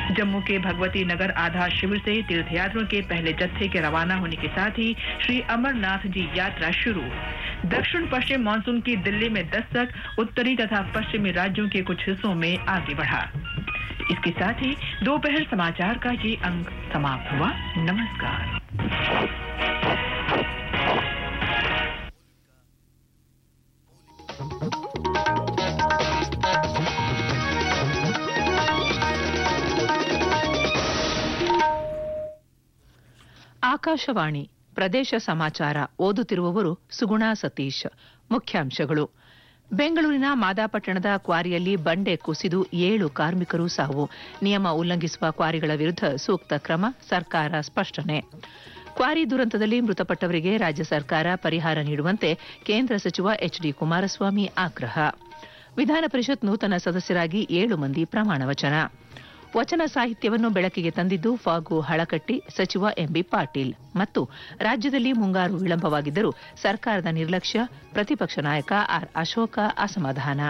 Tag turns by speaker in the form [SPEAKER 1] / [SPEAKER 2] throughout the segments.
[SPEAKER 1] जम्मू के भगवती नगर आधार शिविर से तीर्थयात्रियों के पहले जत्थे के रवाना होने के साथ ही श्री अमरनाथ जी यात्रा शुरू दक्षिण पश्चिम मानसून की दिल्ली में दस्तक उत्तरी तथा पश्चिमी राज्यों के कुछ हिस्सों में आगे बढ़ा इसके साथ ही दोपहर समाचार का ये अंक समाप्त हुआ नमस्कार
[SPEAKER 2] ಆಕಾಶವಾಣಿ ಪ್ರದೇಶ ಸಮಾಚಾರ ಓದುತ್ತಿರುವವರು ಸುಗುಣಾ ಸತೀಶ್ ಮುಖ್ಯಾಂಶಗಳು ಬೆಂಗಳೂರಿನ ಮಾದಾಪಟ್ಟಣದ ಕ್ವಾರಿಯಲ್ಲಿ ಬಂಡೆ ಕುಸಿದು ಏಳು ಕಾರ್ಮಿಕರು ಸಾವು ನಿಯಮ ಉಲ್ಲಂಘಿಸುವ ಕ್ವಾರಿಗಳ ವಿರುದ್ಧ ಸೂಕ್ತ ಕ್ರಮ ಸರ್ಕಾರ ಸ್ಪಷ್ಟನೆ ಕ್ವಾರಿ ದುರಂತದಲ್ಲಿ ಮೃತಪಟ್ಟವರಿಗೆ ರಾಜ್ಯ ಸರ್ಕಾರ ಪರಿಹಾರ ನೀಡುವಂತೆ ಕೇಂದ್ರ ಸಚಿವ ಎಚ್ ಡಿ ಕುಮಾರಸ್ವಾಮಿ ಆಗ್ರಹ ವಿಧಾನ ಪರಿಷತ್ ನೂತನ ಸದಸ್ಯರಾಗಿ ಏಳು ಮಂದಿ ಪ್ರಮಾಣ ವಚನ ವಚನ ಸಾಹಿತ್ಯವನ್ನು ಬೆಳಕಿಗೆ ತಂದಿದ್ದು ಫಾಗು ಹಳಕಟ್ಟಿ ಸಚಿವ ಎಂಬಿ ಪಾಟೀಲ್ ಮತ್ತು ರಾಜ್ಯದಲ್ಲಿ ಮುಂಗಾರು ವಿಳಂಬವಾಗಿದ್ದರೂ ಸರ್ಕಾರದ ನಿರ್ಲಕ್ಷ್ಯ ಪ್ರತಿಪಕ್ಷ ನಾಯಕ ಆರ್ ಅಶೋಕ ಅಸಮಾಧಾನ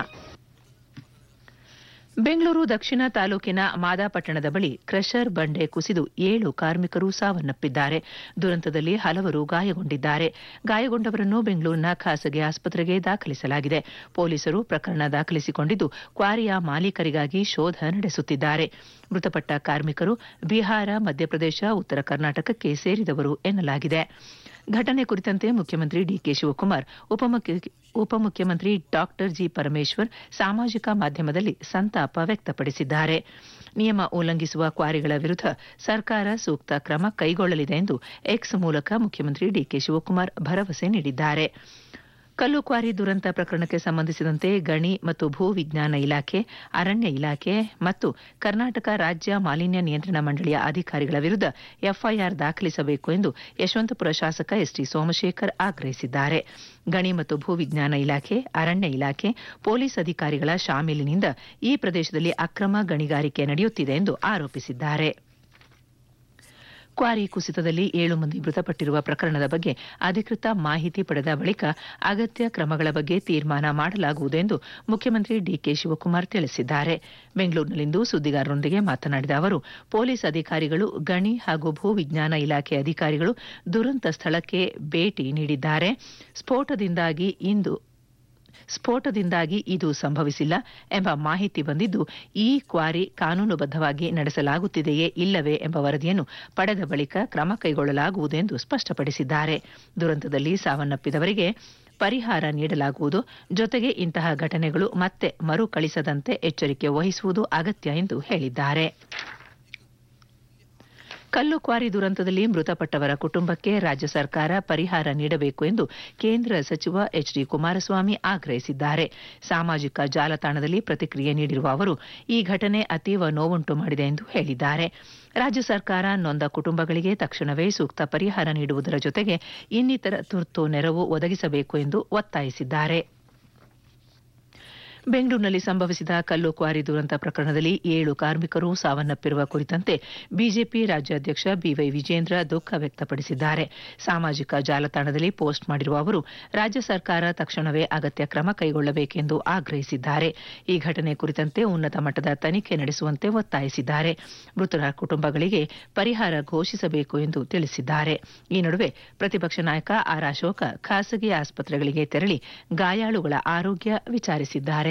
[SPEAKER 2] ಬೆಂಗಳೂರು ದಕ್ಷಿಣ ತಾಲೂಕಿನ ಮಾದಾಪಟ್ಟಣದ ಬಳಿ ಕ್ರಷರ್ ಬಂಡೆ ಕುಸಿದು ಏಳು ಕಾರ್ಮಿಕರು ಸಾವನ್ನಪ್ಪಿದ್ದಾರೆ ದುರಂತದಲ್ಲಿ ಹಲವರು ಗಾಯಗೊಂಡಿದ್ದಾರೆ ಗಾಯಗೊಂಡವರನ್ನು ಬೆಂಗಳೂರಿನ ಖಾಸಗಿ ಆಸ್ಪತ್ರೆಗೆ ದಾಖಲಿಸಲಾಗಿದೆ ಪೊಲೀಸರು ಪ್ರಕರಣ ದಾಖಲಿಸಿಕೊಂಡಿದ್ದು ಕ್ವಾರಿಯ ಮಾಲೀಕರಿಗಾಗಿ ಶೋಧ ನಡೆಸುತ್ತಿದ್ದಾರೆ ಮೃತಪಟ್ಟ ಕಾರ್ಮಿಕರು ಬಿಹಾರ ಮಧ್ಯಪ್ರದೇಶ ಉತ್ತರ ಕರ್ನಾಟಕಕ್ಕೆ ಸೇರಿದವರು ಎನ್ನಲಾಗಿದೆ ಘಟನೆ ಕುರಿತಂತೆ ಮುಖ್ಯಮಂತ್ರಿ ಡಿಕೆ ಶಿವಕುಮಾರ್ ಉಪಮುಖ್ಯಮಂತ್ರಿ ಡಾಕ್ಟರ್ ಜಿ ಪರಮೇಶ್ವರ್ ಸಾಮಾಜಿಕ ಮಾಧ್ಯಮದಲ್ಲಿ ಸಂತಾಪ ವ್ಯಕ್ತಪಡಿಸಿದ್ದಾರೆ ನಿಯಮ ಉಲ್ಲಂಘಿಸುವ ಕ್ವಾರಿಗಳ ವಿರುದ್ಧ ಸರ್ಕಾರ ಸೂಕ್ತ ಕ್ರಮ ಕೈಗೊಳ್ಳಲಿದೆ ಎಂದು ಎಕ್ಸ್ ಮೂಲಕ ಮುಖ್ಯಮಂತ್ರಿ ಡಿಕೆ ಶಿವಕುಮಾರ್ ಭರವಸೆ ನೀಡಿದ್ದಾರೆ ಕಲ್ಲು ಕ್ವಾರಿ ದುರಂತ ಪ್ರಕರಣಕ್ಕೆ ಸಂಬಂಧಿಸಿದಂತೆ ಗಣಿ ಮತ್ತು ಭೂ ವಿಜ್ಞಾನ ಇಲಾಖೆ ಅರಣ್ಯ ಇಲಾಖೆ ಮತ್ತು ಕರ್ನಾಟಕ ರಾಜ್ಯ ಮಾಲಿನ್ಯ ನಿಯಂತ್ರಣ ಮಂಡಳಿಯ ಅಧಿಕಾರಿಗಳ ವಿರುದ್ಧ ಎಫ್ಐಆರ್ ದಾಖಲಿಸಬೇಕು ಎಂದು ಯಶವಂತಪುರ ಶಾಸಕ ಎಸ್ಟಿ ಸೋಮಶೇಖರ್ ಆಗ್ರಹಿಸಿದ್ದಾರೆ ಗಣಿ ಮತ್ತು ಭೂ ವಿಜ್ಞಾನ ಇಲಾಖೆ ಅರಣ್ಯ ಇಲಾಖೆ ಪೊಲೀಸ್ ಅಧಿಕಾರಿಗಳ ಶಾಮೀಲಿನಿಂದ ಈ ಪ್ರದೇಶದಲ್ಲಿ ಅಕ್ರಮ ಗಣಿಗಾರಿಕೆ ನಡೆಯುತ್ತಿದೆ ಎಂದು ಆರೋಪಿಸಿದ್ದಾರೆ ಕ್ವಾರಿ ಕುಸಿತದಲ್ಲಿ ಏಳು ಮಂದಿ ಮೃತಪಟ್ಟಿರುವ ಪ್ರಕರಣದ ಬಗ್ಗೆ ಅಧಿಕೃತ ಮಾಹಿತಿ ಪಡೆದ ಬಳಿಕ ಅಗತ್ಯ ಕ್ರಮಗಳ ಬಗ್ಗೆ ತೀರ್ಮಾನ ಮಾಡಲಾಗುವುದು ಎಂದು ಮುಖ್ಯಮಂತ್ರಿ ಡಿಕೆ ಶಿವಕುಮಾರ್ ತಿಳಿಸಿದ್ದಾರೆ ಬೆಂಗಳೂರಿನಲ್ಲಿಂದು ಸುದ್ದಿಗಾರರೊಂದಿಗೆ ಮಾತನಾಡಿದ ಅವರು ಪೊಲೀಸ್ ಅಧಿಕಾರಿಗಳು ಗಣಿ ಹಾಗೂ ಭೂ ವಿಜ್ಞಾನ ಇಲಾಖೆ ಅಧಿಕಾರಿಗಳು ದುರಂತ ಸ್ಥಳಕ್ಕೆ ಭೇಟಿ ನೀಡಿದ್ದಾರೆ ಸ್ಫೋಟದಿಂದಾಗಿ ಇಂದು ಸ್ಫೋಟದಿಂದಾಗಿ ಇದು ಸಂಭವಿಸಿಲ್ಲ ಎಂಬ ಮಾಹಿತಿ ಬಂದಿದ್ದು ಈ ಕ್ವಾರಿ ಕಾನೂನುಬದ್ಧವಾಗಿ ನಡೆಸಲಾಗುತ್ತಿದೆಯೇ ಇಲ್ಲವೇ ಎಂಬ ವರದಿಯನ್ನು ಪಡೆದ ಬಳಿಕ ಕ್ರಮ ಕೈಗೊಳ್ಳಲಾಗುವುದು ಎಂದು ಸ್ಪಷ್ಟಪಡಿಸಿದ್ದಾರೆ ದುರಂತದಲ್ಲಿ ಸಾವನ್ನಪ್ಪಿದವರಿಗೆ ಪರಿಹಾರ ನೀಡಲಾಗುವುದು ಜೊತೆಗೆ ಇಂತಹ ಘಟನೆಗಳು ಮತ್ತೆ ಮರುಕಳಿಸದಂತೆ ಎಚ್ಚರಿಕೆ ವಹಿಸುವುದು ಅಗತ್ಯ ಎಂದು ಹೇಳಿದ್ದಾರೆ ಕಲ್ಲು ಕ್ವಾರಿ ದುರಂತದಲ್ಲಿ ಮೃತಪಟ್ಟವರ ಕುಟುಂಬಕ್ಕೆ ರಾಜ್ಯ ಸರ್ಕಾರ ಪರಿಹಾರ ನೀಡಬೇಕು ಎಂದು ಕೇಂದ್ರ ಸಚಿವ ಎಚ್ ಡಿ ಕುಮಾರಸ್ವಾಮಿ ಆಗ್ರಹಿಸಿದ್ದಾರೆ ಸಾಮಾಜಿಕ ಜಾಲತಾಣದಲ್ಲಿ ಪ್ರತಿಕ್ರಿಯೆ ನೀಡಿರುವ ಅವರು ಈ ಘಟನೆ ಅತೀವ ನೋವುಂಟು ಮಾಡಿದೆ ಎಂದು ಹೇಳಿದ್ದಾರೆ ರಾಜ್ಯ ಸರ್ಕಾರ ನೊಂದ ಕುಟುಂಬಗಳಿಗೆ ತಕ್ಷಣವೇ ಸೂಕ್ತ ಪರಿಹಾರ ನೀಡುವುದರ ಜೊತೆಗೆ ಇನ್ನಿತರ ತುರ್ತು ನೆರವು ಒದಗಿಸಬೇಕು ಎಂದು ಒತ್ತಾಯಿಸಿದ್ದಾರೆ ಬೆಂಗಳೂರಿನಲ್ಲಿ ಸಂಭವಿಸಿದ ಕಲ್ಲು ಕ್ವಾರಿ ದುರಂತ ಪ್ರಕರಣದಲ್ಲಿ ಏಳು ಕಾರ್ಮಿಕರು ಸಾವನ್ನಪ್ಪಿರುವ ಕುರಿತಂತೆ ಬಿಜೆಪಿ ರಾಜ್ಯಾಧ್ಯಕ್ಷ ಬಿವೈ ವಿಜೇಂದ್ರ ದುಃಖ ವ್ಯಕ್ತಪಡಿಸಿದ್ದಾರೆ ಸಾಮಾಜಿಕ ಜಾಲತಾಣದಲ್ಲಿ ಪೋಸ್ಟ್ ಮಾಡಿರುವ ಅವರು ರಾಜ್ಯ ಸರ್ಕಾರ ತಕ್ಷಣವೇ ಅಗತ್ಯ ಕ್ರಮ ಕೈಗೊಳ್ಳಬೇಕೆಂದು ಆಗ್ರಹಿಸಿದ್ದಾರೆ ಈ ಘಟನೆ ಕುರಿತಂತೆ ಉನ್ನತ ಮಟ್ಟದ ತನಿಖೆ ನಡೆಸುವಂತೆ ಒತ್ತಾಯಿಸಿದ್ದಾರೆ ಮೃತರ ಕುಟುಂಬಗಳಿಗೆ ಪರಿಹಾರ ಘೋಷಿಸಬೇಕು ಎಂದು ತಿಳಿಸಿದ್ದಾರೆ ಈ ನಡುವೆ ಪ್ರತಿಪಕ್ಷ ನಾಯಕ ಆರ್ ಅಶೋಕ ಖಾಸಗಿ ಆಸ್ಪತ್ರೆಗಳಿಗೆ ತೆರಳಿ ಗಾಯಾಳುಗಳ ಆರೋಗ್ಯ ವಿಚಾರಿಸಿದ್ದಾರೆ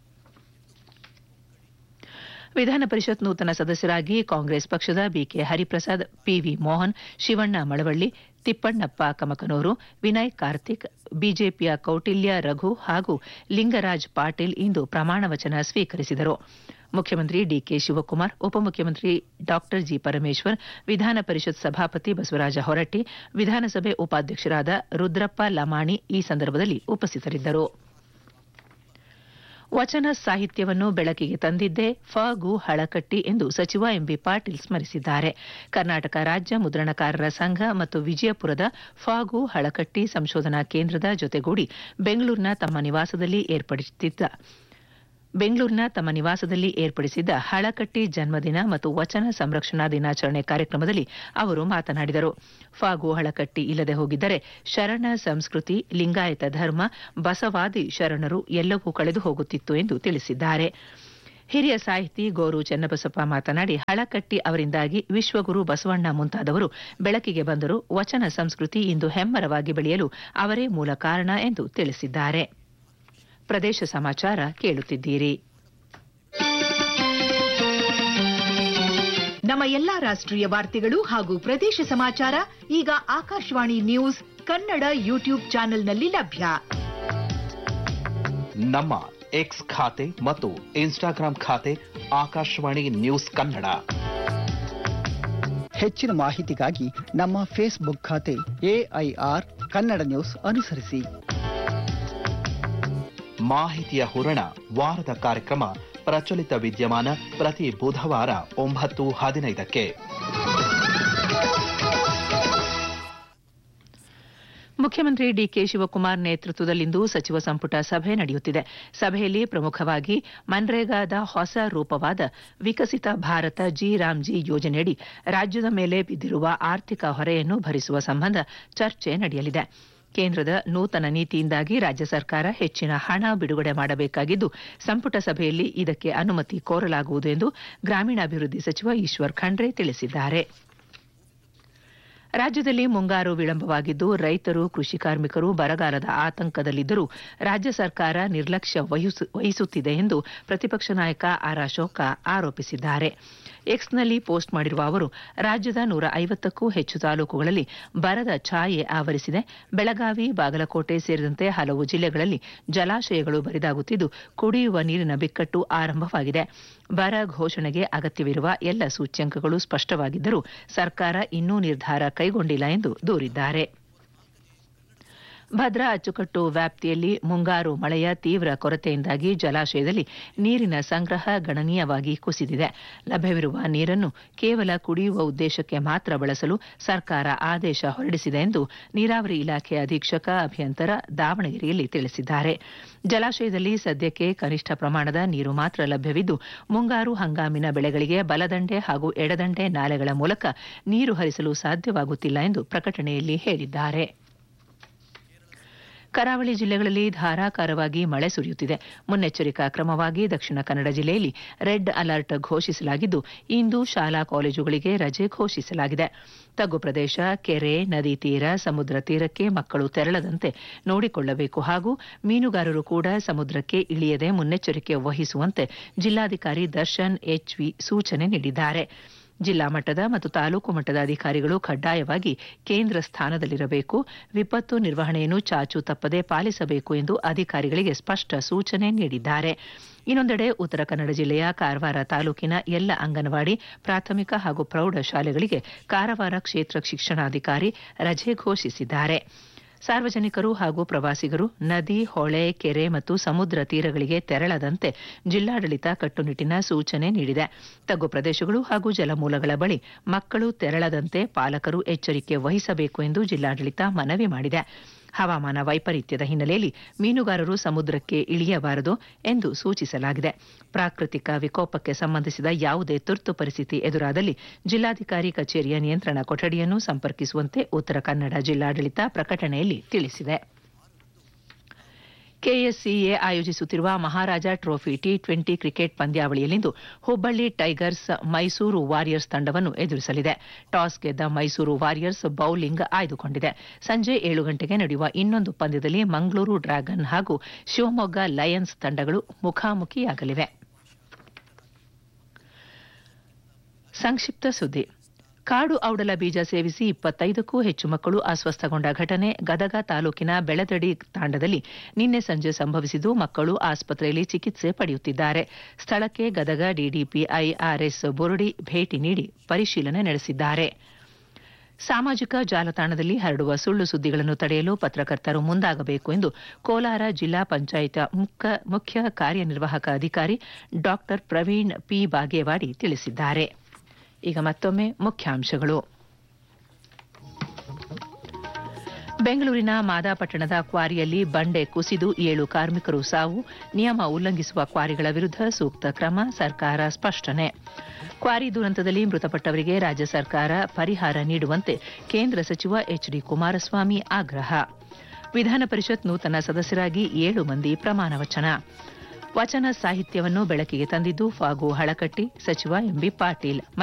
[SPEAKER 2] ವಿಧಾನ ಪರಿಷತ್ ನೂತನ ಸದಸ್ಯರಾಗಿ ಕಾಂಗ್ರೆಸ್ ಪಕ್ಷದ ಬಿಕೆ ಹರಿಪ್ರಸಾದ್ ಪಿವಿ ಮೋಹನ್ ಶಿವಣ್ಣ ಮಳವಳ್ಳಿ ತಿಪ್ಪಣ್ಣಪ್ಪ ಕಮಕನೂರು ವಿನಯ್ ಕಾರ್ತಿಕ್ ಬಿಜೆಪಿಯ ಕೌಟಿಲ್ಯ ರಘು ಹಾಗೂ ಲಿಂಗರಾಜ್ ಪಾಟೀಲ್ ಇಂದು ಪ್ರಮಾಣ ವಚನ ಸ್ವೀಕರಿಸಿದರು ಮುಖ್ಯಮಂತ್ರಿ ಡಿಕೆ ಶಿವಕುಮಾರ್ ಉಪಮುಖ್ಯಮಂತ್ರಿ ಡಾಕ್ಟರ್ ಜಿ ಪರಮೇಶ್ವರ್ ವಿಧಾನ ಪರಿಷತ್ ಸಭಾಪತಿ ಬಸವರಾಜ ಹೊರಟ್ಟಿ ವಿಧಾನಸಭೆ ಉಪಾಧ್ಯಕ್ಷರಾದ ರುದ್ರಪ್ಪ ಲಮಾಣಿ ಈ ಸಂದರ್ಭದಲ್ಲಿ ಉಪಸ್ಥಿತರಿದ್ದರು ವಚನ ಸಾಹಿತ್ಯವನ್ನು ಬೆಳಕಿಗೆ ತಂದಿದ್ದೇ ಫಗು ಹಳಕಟ್ಟಿ ಎಂದು ಸಚಿವ ಎಂಬಿ ಪಾಟೀಲ್ ಸ್ಮರಿಸಿದ್ದಾರೆ ಕರ್ನಾಟಕ ರಾಜ್ಯ ಮುದ್ರಣಕಾರರ ಸಂಘ ಮತ್ತು ವಿಜಯಪುರದ ಫಾಗು ಹಳಕಟ್ಟಿ ಸಂಶೋಧನಾ ಕೇಂದ್ರದ ಜೊತೆಗೂಡಿ ಬೆಂಗಳೂರಿನ ತಮ್ಮ ನಿವಾಸದಲ್ಲಿ ಏರ್ಪಡಿಸಿದ್ದ ಬೆಂಗಳೂರಿನ ತಮ್ಮ ನಿವಾಸದಲ್ಲಿ ಏರ್ಪಡಿಸಿದ್ದ ಹಳಕಟ್ಟಿ ಜನ್ಮದಿನ ಮತ್ತು ವಚನ ಸಂರಕ್ಷಣಾ ದಿನಾಚರಣೆ ಕಾರ್ಯಕ್ರಮದಲ್ಲಿ ಅವರು ಮಾತನಾಡಿದರು ಫಾಗು ಹಳಕಟ್ಟಿ ಇಲ್ಲದೆ ಹೋಗಿದ್ದರೆ ಶರಣ ಸಂಸ್ಕೃತಿ ಲಿಂಗಾಯತ ಧರ್ಮ ಬಸವಾದಿ ಶರಣರು ಎಲ್ಲವೂ ಕಳೆದು ಹೋಗುತ್ತಿತ್ತು ಎಂದು ತಿಳಿಸಿದ್ದಾರೆ ಹಿರಿಯ ಸಾಹಿತಿ ಗೋರು ಚೆನ್ನಬಸಪ್ಪ ಮಾತನಾಡಿ ಹಳಕಟ್ಟಿ ಅವರಿಂದಾಗಿ ವಿಶ್ವಗುರು ಬಸವಣ್ಣ ಮುಂತಾದವರು ಬೆಳಕಿಗೆ ಬಂದರು ವಚನ ಸಂಸ್ಕೃತಿ ಇಂದು ಹೆಮ್ಮರವಾಗಿ ಬೆಳೆಯಲು ಅವರೇ ಮೂಲ ಕಾರಣ ಎಂದು ತಿಳಿಸಿದ್ದಾರೆ ಪ್ರದೇಶ ಸಮಾಚಾರ ಕೇಳುತ್ತಿದ್ದೀರಿ
[SPEAKER 3] ನಮ್ಮ ಎಲ್ಲಾ ರಾಷ್ಟ್ರೀಯ ವಾರ್ತೆಗಳು ಹಾಗೂ ಪ್ರದೇಶ ಸಮಾಚಾರ ಈಗ ಆಕಾಶವಾಣಿ ನ್ಯೂಸ್ ಕನ್ನಡ ಯೂಟ್ಯೂಬ್ ಚಾನೆಲ್ನಲ್ಲಿ ಲಭ್ಯ
[SPEAKER 4] ನಮ್ಮ ಎಕ್ಸ್ ಖಾತೆ ಮತ್ತು ಇನ್ಸ್ಟಾಗ್ರಾಂ ಖಾತೆ ಆಕಾಶವಾಣಿ ನ್ಯೂಸ್ ಕನ್ನಡ
[SPEAKER 5] ಹೆಚ್ಚಿನ ಮಾಹಿತಿಗಾಗಿ ನಮ್ಮ ಫೇಸ್ಬುಕ್ ಖಾತೆ ಎಐಆರ್ ಕನ್ನಡ ನ್ಯೂಸ್ ಅನುಸರಿಸಿ
[SPEAKER 4] ಮಾಹಿತಿಯ ಹೂರಣ ವಾರದ ಕಾರ್ಯಕ್ರಮ ಪ್ರಚಲಿತ ವಿದ್ಯಮಾನ ಪ್ರತಿ ಬುಧವಾರ ಒಂಬತ್ತು ಹದಿನೈದಕ್ಕೆ
[SPEAKER 2] ಮುಖ್ಯಮಂತ್ರಿ ಡಿಕೆ ಶಿವಕುಮಾರ್ ನೇತೃತ್ವದಲ್ಲಿಂದು ಸಚಿವ ಸಂಪುಟ ಸಭೆ ನಡೆಯುತ್ತಿದೆ ಸಭೆಯಲ್ಲಿ ಪ್ರಮುಖವಾಗಿ ಮನ್ರೇಗಾದ ಹೊಸ ರೂಪವಾದ ವಿಕಸಿತ ಭಾರತ ಜಿ ರಾಮ್ಜಿ ಯೋಜನೆಯಡಿ ರಾಜ್ಯದ ಮೇಲೆ ಬಿದ್ದಿರುವ ಆರ್ಥಿಕ ಹೊರೆಯನ್ನು ಭರಿಸುವ ಸಂಬಂಧ ಚರ್ಚೆ ನಡೆಯಲಿದೆ ಕೇಂದ್ರದ ನೂತನ ನೀತಿಯಿಂದಾಗಿ ರಾಜ್ಯ ಸರ್ಕಾರ ಹೆಚ್ಚಿನ ಹಣ ಬಿಡುಗಡೆ ಮಾಡಬೇಕಾಗಿದ್ದು ಸಂಪುಟ ಸಭೆಯಲ್ಲಿ ಇದಕ್ಕೆ ಅನುಮತಿ ಕೋರಲಾಗುವುದು ಎಂದು ಗ್ರಾಮೀಣಾಭಿವೃದ್ಧಿ ಸಚಿವ ಈಶ್ವರ್ ಖಂಡ್ರೆ ತಿಳಿಸಿದ್ದಾರೆ ರಾಜ್ಯದಲ್ಲಿ ಮುಂಗಾರು ವಿಳಂಬವಾಗಿದ್ದು ರೈತರು ಕೃಷಿ ಕಾರ್ಮಿಕರು ಬರಗಾಲದ ಆತಂಕದಲ್ಲಿದ್ದರೂ ರಾಜ್ಯ ಸರ್ಕಾರ ನಿರ್ಲಕ್ಷ್ಯ ವಹಿಸುತ್ತಿದೆ ಎಂದು ಪ್ರತಿಪಕ್ಷ ನಾಯಕ ಆರ್ ಅಶೋಕ ಆರೋಪಿಸಿದ್ದಾರೆ ಎಕ್ಸ್ನಲ್ಲಿ ಪೋಸ್ಟ್ ಮಾಡಿರುವ ಅವರು ರಾಜ್ಯದ ನೂರ ಐವತ್ತಕ್ಕೂ ಹೆಚ್ಚು ತಾಲೂಕುಗಳಲ್ಲಿ ಬರದ ಛಾಯೆ ಆವರಿಸಿದೆ ಬೆಳಗಾವಿ ಬಾಗಲಕೋಟೆ ಸೇರಿದಂತೆ ಹಲವು ಜಿಲ್ಲೆಗಳಲ್ಲಿ ಜಲಾಶಯಗಳು ಬರಿದಾಗುತ್ತಿದ್ದು ಕುಡಿಯುವ ನೀರಿನ ಬಿಕ್ಕಟ್ಟು ಆರಂಭವಾಗಿದೆ ಬರ ಘೋಷಣೆಗೆ ಅಗತ್ಯವಿರುವ ಎಲ್ಲ ಸೂಚ್ಯಂಕಗಳು ಸ್ಪಷ್ಟವಾಗಿದ್ದರೂ ಸರ್ಕಾರ ಇನ್ನೂ ನಿರ್ಧಾರ ಕೈಗೊಂಡಿಲ್ಲ ಎಂದು ದೂರಿದ್ದಾರೆ ಭದ್ರಾ ಅಚ್ಚುಕಟ್ಟು ವ್ಯಾಪ್ತಿಯಲ್ಲಿ ಮುಂಗಾರು ಮಳೆಯ ತೀವ್ರ ಕೊರತೆಯಿಂದಾಗಿ ಜಲಾಶಯದಲ್ಲಿ ನೀರಿನ ಸಂಗ್ರಹ ಗಣನೀಯವಾಗಿ ಕುಸಿದಿದೆ ಲಭ್ಯವಿರುವ ನೀರನ್ನು ಕೇವಲ ಕುಡಿಯುವ ಉದ್ದೇಶಕ್ಕೆ ಮಾತ್ರ ಬಳಸಲು ಸರ್ಕಾರ ಆದೇಶ ಹೊರಡಿಸಿದೆ ಎಂದು ನೀರಾವರಿ ಇಲಾಖೆ ಅಧೀಕ್ಷಕ ಅಭಿಯಂತರ ದಾವಣಗೆರೆಯಲ್ಲಿ ತಿಳಿಸಿದ್ದಾರೆ ಜಲಾಶಯದಲ್ಲಿ ಸದ್ಯಕ್ಕೆ ಕನಿಷ್ಠ ಪ್ರಮಾಣದ ನೀರು ಮಾತ್ರ ಲಭ್ಯವಿದ್ದು ಮುಂಗಾರು ಹಂಗಾಮಿನ ಬೆಳೆಗಳಿಗೆ ಬಲದಂಡೆ ಹಾಗೂ ಎಡದಂಡೆ ನಾಲೆಗಳ ಮೂಲಕ ನೀರು ಹರಿಸಲು ಸಾಧ್ಯವಾಗುತ್ತಿಲ್ಲ ಎಂದು ಪ್ರಕಟಣೆಯಲ್ಲಿ ಹೇಳಿದ್ದಾರೆ ಕರಾವಳಿ ಜಿಲ್ಲೆಗಳಲ್ಲಿ ಧಾರಾಕಾರವಾಗಿ ಮಳೆ ಸುರಿಯುತ್ತಿದೆ ಮುನ್ನೆಚ್ಚರಿಕಾ ಕ್ರಮವಾಗಿ ದಕ್ಷಿಣ ಕನ್ನಡ ಜಿಲ್ಲೆಯಲ್ಲಿ ರೆಡ್ ಅಲರ್ಟ್ ಘೋಷಿಸಲಾಗಿದ್ದು ಇಂದು ಶಾಲಾ ಕಾಲೇಜುಗಳಿಗೆ ರಜೆ ಘೋಷಿಸಲಾಗಿದೆ ತಗ್ಗು ಪ್ರದೇಶ ಕೆರೆ ನದಿ ತೀರ ಸಮುದ್ರ ತೀರಕ್ಕೆ ಮಕ್ಕಳು ತೆರಳದಂತೆ ನೋಡಿಕೊಳ್ಳಬೇಕು ಹಾಗೂ ಮೀನುಗಾರರು ಕೂಡ ಸಮುದ್ರಕ್ಕೆ ಇಳಿಯದೆ ಮುನ್ನೆಚ್ಚರಿಕೆ ವಹಿಸುವಂತೆ ಜಿಲ್ಲಾಧಿಕಾರಿ ದರ್ಶನ್ ಎಚ್ವಿ ಸೂಚನೆ ನೀಡಿದ್ದಾರೆ ಜಿಲ್ಲಾ ಮಟ್ಟದ ಮತ್ತು ತಾಲೂಕು ಮಟ್ಟದ ಅಧಿಕಾರಿಗಳು ಕಡ್ಡಾಯವಾಗಿ ಕೇಂದ್ರ ಸ್ಥಾನದಲ್ಲಿರಬೇಕು ವಿಪತ್ತು ನಿರ್ವಹಣೆಯನ್ನು ಚಾಚು ತಪ್ಪದೆ ಪಾಲಿಸಬೇಕು ಎಂದು ಅಧಿಕಾರಿಗಳಿಗೆ ಸ್ಪಷ್ಟ ಸೂಚನೆ ನೀಡಿದ್ದಾರೆ ಇನ್ನೊಂದೆಡೆ ಉತ್ತರ ಕನ್ನಡ ಜಿಲ್ಲೆಯ ಕಾರವಾರ ತಾಲೂಕಿನ ಎಲ್ಲ ಅಂಗನವಾಡಿ ಪ್ರಾಥಮಿಕ ಹಾಗೂ ಪ್ರೌಢ ಶಾಲೆಗಳಿಗೆ ಕಾರವಾರ ಕ್ಷೇತ್ರ ಶಿಕ್ಷಣಾಧಿಕಾರಿ ರಜೆ ಘೋಷಿಸಿದ್ದಾರೆ ಸಾರ್ವಜನಿಕರು ಹಾಗೂ ಪ್ರವಾಸಿಗರು ನದಿ ಹೊಳೆ ಕೆರೆ ಮತ್ತು ಸಮುದ್ರ ತೀರಗಳಿಗೆ ತೆರಳದಂತೆ ಜಿಲ್ಲಾಡಳಿತ ಕಟ್ಟುನಿಟ್ಟಿನ ಸೂಚನೆ ನೀಡಿದೆ ತಗ್ಗು ಪ್ರದೇಶಗಳು ಹಾಗೂ ಜಲಮೂಲಗಳ ಬಳಿ ಮಕ್ಕಳು ತೆರಳದಂತೆ ಪಾಲಕರು ಎಚ್ಚರಿಕೆ ವಹಿಸಬೇಕು ಎಂದು ಜಿಲ್ಲಾಡಳಿತ ಮನವಿ ಮಾಡಿದೆ ಹವಾಮಾನ ವೈಪರೀತ್ಯದ ಹಿನ್ನೆಲೆಯಲ್ಲಿ ಮೀನುಗಾರರು ಸಮುದ್ರಕ್ಕೆ ಇಳಿಯಬಾರದು ಎಂದು ಸೂಚಿಸಲಾಗಿದೆ ಪ್ರಾಕೃತಿಕ ವಿಕೋಪಕ್ಕೆ ಸಂಬಂಧಿಸಿದ ಯಾವುದೇ ತುರ್ತು ಪರಿಸ್ಥಿತಿ ಎದುರಾದಲ್ಲಿ ಜಿಲ್ಲಾಧಿಕಾರಿ ಕಚೇರಿಯ ನಿಯಂತ್ರಣ ಕೊಠಡಿಯನ್ನು ಸಂಪರ್ಕಿಸುವಂತೆ ಉತ್ತರ ಕನ್ನಡ ಜಿಲ್ಲಾಡಳಿತ ಪ್ರಕಟಣೆಯಲ್ಲಿ ತಿಳಿಸಿದೆ ಕೆಎಸ್ಸಿಎ ಆಯೋಜಿಸುತ್ತಿರುವ Maharaja trophy T twenty cricket ಪಂದ್ಯಾವಳಿಯಲ್ಲಿಂದು ಹುಬ್ಬಳ್ಳಿ ಟೈಗರ್ಸ್ ಮೈಸೂರು ವಾರಿಯರ್ಸ್ ತಂಡವನ್ನು ಎದುರಿಸಲಿದೆ ಟಾಸ್ ಗೆದ್ದ ಮೈಸೂರು ವಾರಿಯರ್ಸ್ ಬೌಲಿಂಗ್ ಆಯ್ದುಕೊಂಡಿದೆ ಸಂಜೆ ಏಳು ಗಂಟೆಗೆ ನಡೆಯುವ ಇನ್ನೊಂದು ಪಂದ್ಯದಲ್ಲಿ ಮಂಗಳೂರು ಡ್ರ್ಯಾಗನ್ ಹಾಗೂ ಶಿವಮೊಗ್ಗ ಲಯನ್ಸ್ ತಂಡಗಳು ಮುಖಾಮುಖಿಯಾಗಲಿವೆ ಸಂಕ್ಷಿಪ್ತ ಸುದ್ದಿ ಕಾಡು ಔಡಲ ಬೀಜ ಸೇವಿಸಿ ಇಪ್ಪತ್ತೈದಕ್ಕೂ ಹೆಚ್ಚು ಮಕ್ಕಳು ಅಸ್ವಸ್ಥಗೊಂಡ ಘಟನೆ ಗದಗ ತಾಲೂಕಿನ ಬೆಳದಡಿ ತಾಂಡದಲ್ಲಿ ನಿನ್ನೆ ಸಂಜೆ ಸಂಭವಿಸಿದ್ದು ಮಕ್ಕಳು ಆಸ್ಪತ್ರೆಯಲ್ಲಿ ಚಿಕಿತ್ಸೆ ಪಡೆಯುತ್ತಿದ್ದಾರೆ ಸ್ಥಳಕ್ಕೆ ಗದಗ ಡಿಡಿಪಿಐ ಆರ್ಎಸ್ ಬುರುಡಿ ಭೇಟಿ ನೀಡಿ ಪರಿಶೀಲನೆ ನಡೆಸಿದ್ದಾರೆ ಸಾಮಾಜಿಕ ಜಾಲತಾಣದಲ್ಲಿ ಹರಡುವ ಸುಳ್ಳು ಸುದ್ದಿಗಳನ್ನು ತಡೆಯಲು ಪತ್ರಕರ್ತರು ಮುಂದಾಗಬೇಕು ಎಂದು ಕೋಲಾರ ಜಿಲ್ಲಾ ಪಂಚಾಯತ್ ಮುಖ್ಯ ಕಾರ್ಯನಿರ್ವಾಹಕ ಅಧಿಕಾರಿ ಡಾ ಪ್ರವೀಣ್ ಪಿ ಬಾಗೇವಾಡಿ ತಿಳಿಸಿದ್ದಾರೆ ಈಗ ಮತ್ತೊಮ್ಮೆ ಮುಖ್ಯಾಂಶಗಳು ಬೆಂಗಳೂರಿನ ಮಾದಾಪಟ್ಟಣದ ಕ್ವಾರಿಯಲ್ಲಿ ಬಂಡೆ ಕುಸಿದು ಏಳು ಕಾರ್ಮಿಕರು ಸಾವು ನಿಯಮ ಉಲ್ಲಂಘಿಸುವ ಕ್ವಾರಿಗಳ ವಿರುದ್ಧ ಸೂಕ್ತ ಕ್ರಮ ಸರ್ಕಾರ ಸ್ಪಷ್ಟನೆ ಕ್ವಾರಿ ದುರಂತದಲ್ಲಿ ಮೃತಪಟ್ಟವರಿಗೆ ರಾಜ್ಯ ಸರ್ಕಾರ ಪರಿಹಾರ ನೀಡುವಂತೆ ಕೇಂದ್ರ ಸಚಿವ ಎಚ್ ಡಿ ಕುಮಾರಸ್ವಾಮಿ ಆಗ್ರಹ ವಿಧಾನ ಪರಿಷತ್ ನೂತನ ಸದಸ್ಯರಾಗಿ ಏಳು ಮಂದಿ ಪ್ರಮಾಣ ವಚನ ವಚನ ಸಾಹಿತ್ಯವನ್ನು ಬೆಳಕಿಗೆ ತಂದಿದ್ದು ಫಾಗು ಹಳಕಟ್ಟಿ ಸಚಿವ ಎಂಬಿ ಪಾಟೀಲ್